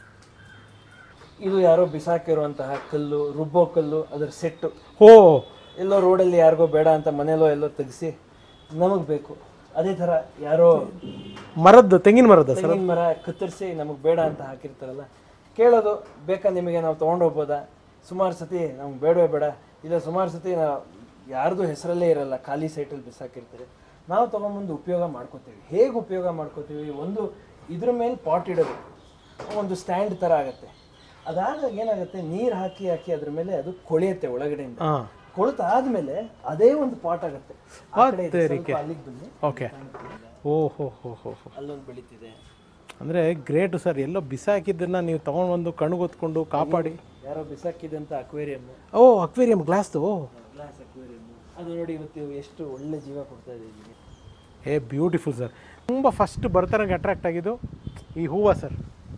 ಇದು ಯಾರೋ ಬಿಸಾಕಿರುವಂತಹ ಕಲ್ಲು ರುಬ್ಬೋ ಕಲ್ಲು ಅದರ ಸೆಟ್ಟು ಓ ಎಲ್ಲೋ ರೋಡಲ್ಲಿ ಯಾರಿಗೋ ಬೇಡ ಅಂತ ಮನೆಯಲ್ಲೋ ಎಲ್ಲೋ ತೆಗೆಸಿ ನಮಗೆ ಬೇಕು ಅದೇ ಥರ ಯಾರೋ ಮರದ್ದು ತೆಂಗಿನ ಮರದ ಸರ್ ತೆಂಗಿನ ಮರ ಕತ್ತರಿಸಿ ನಮಗೆ ಬೇಡ ಅಂತ ಹಾಕಿರ್ತಾರಲ್ಲ ಕೇಳೋದು ಬೇಕಾ ನಿಮಗೆ ನಾವು ತೊಗೊಂಡು ಹೋಗ್ಬೋದಾ ಸುಮಾರು ಸತಿ ನಮ್ಗೆ ಬೇಡವೇ ಬೇಡ ಇಲ್ಲ ಸುಮಾರು ಸತಿ ನಾವು ಯಾರ್ದು ಹೆಸರಲ್ಲೇ ಇರಲ್ಲ ಖಾಲಿ ಸೈಟಲ್ಲಿ ಬಿಸಾಕಿರ್ತಾರೆ ನಾವು ತೊಗೊಂಬಂದು ಉಪಯೋಗ ಮಾಡ್ಕೋತೀವಿ ಹೇಗೆ ಉಪಯೋಗ ಮಾಡ್ಕೋತೀವಿ ಒಂದು ಇದ್ರ ಮೇಲೆ ಪಾಟ್ ಇಡೋದು ಒಂದು ಸ್ಟ್ಯಾಂಡ್ ಥರ ಆಗುತ್ತೆ ಅದಾದಾಗ ಏನಾಗುತ್ತೆ ನೀರು ಹಾಕಿ ಹಾಕಿ ಅದ್ರ ಮೇಲೆ ಅದು ಕೊಳೆಯುತ್ತೆ ಒಳಗಡೆಯಿಂದ ಹಾಂ ಕೊಳೆತಾದ್ಮೇಲೆ ಅದೇ ಒಂದು ಪಾಟ್ ಆಗುತ್ತೆ ಆ ಕಡೆ ಇದೆ, ಸ್ವಲ್ಪ ಅಲ್ಲಿಗೆ ಬನ್ನಿ ಓಕೆ ಓ ಹೋ ಹೋ ಹೋ ಹೋ ಅಲ್ಲೊಂದು ಬೆಳೀತಿದೆ ಅಂದರೆ ಗ್ರೇಟು ಸರ್ ಎಲ್ಲೋ ಬಿಸಾಕಿದ್ದನ್ನು ನೀವು ತೊಗೊಂಡು ಬಂದು ಕಣ್ಗೊತ್ಕೊಂಡು ಕಾಪಾಡಿ ಯಾರೋ ಬಿಸಾಕಿದಂತ ಅಕ್ವೇರಿಯಮ್ ಓ ಅಕ್ವೇರಿಯಂ ಗ್ಲಾಸ್ದು ಗ್ಲಾಸ್ ಅಕ್ವೇರಿಯಮ್ ಅದು ನೋಡಿ ಇವತ್ತು ಎಷ್ಟು ಒಳ್ಳೆ ಜೀವ ಕೊಡ್ತಾ ಇದೆ ಇದಕ್ಕೆ ಏ ಬ್ಯೂಟಿಫುಲ್ ಸರ್ ತುಂಬ ಫಸ್ಟ್ ಬರ್ತಾರಂಗೆ ಅಟ್ರಾಕ್ಟ್ ಆಗಿದ್ದು ಈ ಹೂವು ಸರ್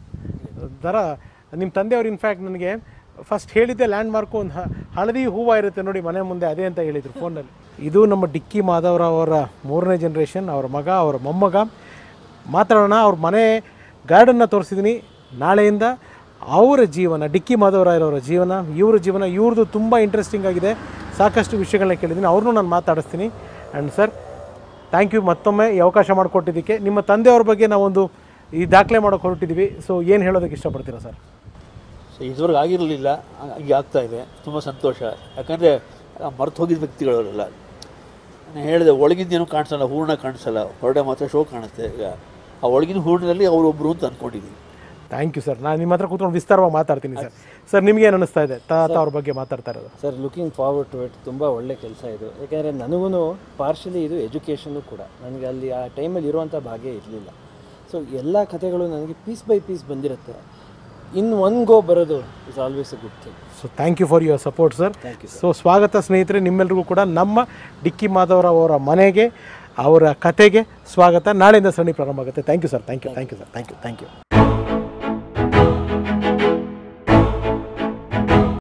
ದರ ನಿಮ್ಮ ತಂದೆಯವರು ಇನ್ಫ್ಯಾಕ್ಟ್ ನನಗೆ ಫಸ್ಟ್ ಹೇಳಿದ್ದೆ ಲ್ಯಾಂಡ್ ಮಾರ್ಕು ಒಂದು ಹ- ಹಳದಿ ಹೂವು ಇರುತ್ತೆ ನೋಡಿ ಮನೆ ಮುಂದೆ ಅದೇ ಅಂತ ಹೇಳಿದರು ಫೋನಲ್ಲಿ ಇದು ನಮ್ಮ ಡಿಕ್ಕಿ ಮಾಧವರಾವ್ ಅವರ ಮೂರನೇ ಜನ್ರೇಷನ್ ಅವ್ರ ಮಗ ಅವರ ಮೊಮ್ಮಗ ಮಾತಾಡೋಣ ಅವ್ರ ಮನೆ ಗಾರ್ಡನ್ನ ತೋರಿಸಿದ್ದೀನಿ ನಾಳೆಯಿಂದ ಅವರ ಜೀವನ ಡಿಕ್ಕಿ ಮಾಧವರಾಯರವರ ಜೀವನ ಇವ್ರ ಜೀವನ ಇವ್ರದ್ದು ತುಂಬ ಇಂಟ್ರೆಸ್ಟಿಂಗ್ ಆಗಿದೆ ಸಾಕಷ್ಟು ವಿಷಯಗಳನ್ನ ಕೇಳಿದ್ದೀನಿ ಅವ್ರನ್ನೂ ನಾನು ಮಾತಾಡಿಸ್ತೀನಿ ಆ್ಯಂಡ್ ಸರ್ ಥ್ಯಾಂಕ್ ಯು ಮತ್ತೊಮ್ಮೆ ಈ ಅವಕಾಶ ಮಾಡಿಕೊಟ್ಟಿದ್ದಕ್ಕೆ ನಿಮ್ಮ ತಂದೆಯವ್ರ ಬಗ್ಗೆ ನಾವೊಂದು ಈ ದಾಖಲೆ ಮಾಡೋಕೆ ಹೊರಟಿದ್ದೀವಿ ಸೊ ಏನು ಹೇಳೋದಕ್ಕೆ ಇಷ್ಟಪಡ್ತೀರಾ ಸರ್ ಸೊ ಇದುವರೆಗೆ ಆಗಿರಲಿಲ್ಲ ಈಗ ಆಗ್ತಾ ಇದೆ ತುಂಬ ಸಂತೋಷ ಯಾಕಂದರೆ ಮರ್ತು ಹೋಗಿದ್ದ ವ್ಯಕ್ತಿಗಳವರೆಲ್ಲ ನಾನು ಹೇಳಿದೆ ಒಳಗಿಂದೇನು ಕಾಣಿಸಲ್ಲ ಹೂರ್ಣ ಕಾಣಿಸಲ್ಲ ಹೊರಡೆ ಮಾತ್ರ ಶೋ ಕಾಣುತ್ತೆ ಈಗ ಆ ಒಳಗಿನ ಹೂರ್ಣದಲ್ಲಿ ಅವರೊಬ್ಬರು ಅಂತ ಅಂದ್ಕೊಂಡಿದ್ದೀನಿ ಥ್ಯಾಂಕ್ ಯು ಸರ್ ನಾನು ನಿಮ್ಮ ಹತ್ರ ಕೂತ್ಕೊಂಡು ವಿಸ್ತಾರವಾಗಿ ಮಾತಾಡ್ತೀನಿ ಸರ್ ಸರ್ ನಿಮ್ಗೇನು ಅನ್ನಿಸ್ತಾ ಇದೆ ತಾತ ಅವ್ರ ಬಗ್ಗೆ ಮಾತಾಡ್ತಾ ಇರೋದು sir looking forward to it ತುಂಬ ಒಳ್ಳೆ ಕೆಲಸ ಇದು ಯಾಕೆಂದರೆ ನನಗೂ ಪಾರ್ಷಲಿ ಇದು ಎಜುಕೇಷನ್ನು ಕೂಡ ನನಗೆ ಅಲ್ಲಿ ಆ ಟೈಮಲ್ಲಿ ಇರುವಂಥ ಭಾಗ್ಯ ಇರಲಿಲ್ಲ ಸೊ ಎಲ್ಲ ಕಥೆಗಳು ನನಗೆ ಪೀಸ್ ಬೈ ಪೀಸ್ ಬಂದಿರುತ್ತೆ ಇನ್ ಒನ್ ಗೋ ಬರೋದು is always a good thing so thank you for your support sir so ಸ್ವಾಗತ ಸ್ನೇಹಿತರೆ ನಿಮ್ಮೆಲ್ರಿಗೂ ಕೂಡ ನಮ್ಮ ಡಿಕ್ಕಿ ಮಾಧವರಾವ್ ಅವರ ಮನೆಗೆ ಅವರ ಕತೆಗೆ ಸ್ವಾಗತ ನಾಳೆಯಿಂದ ಸರಣಿ ಪ್ರಾರಂಭ ಆಗುತ್ತೆ thank you sir thank you thank you sir thank you thank you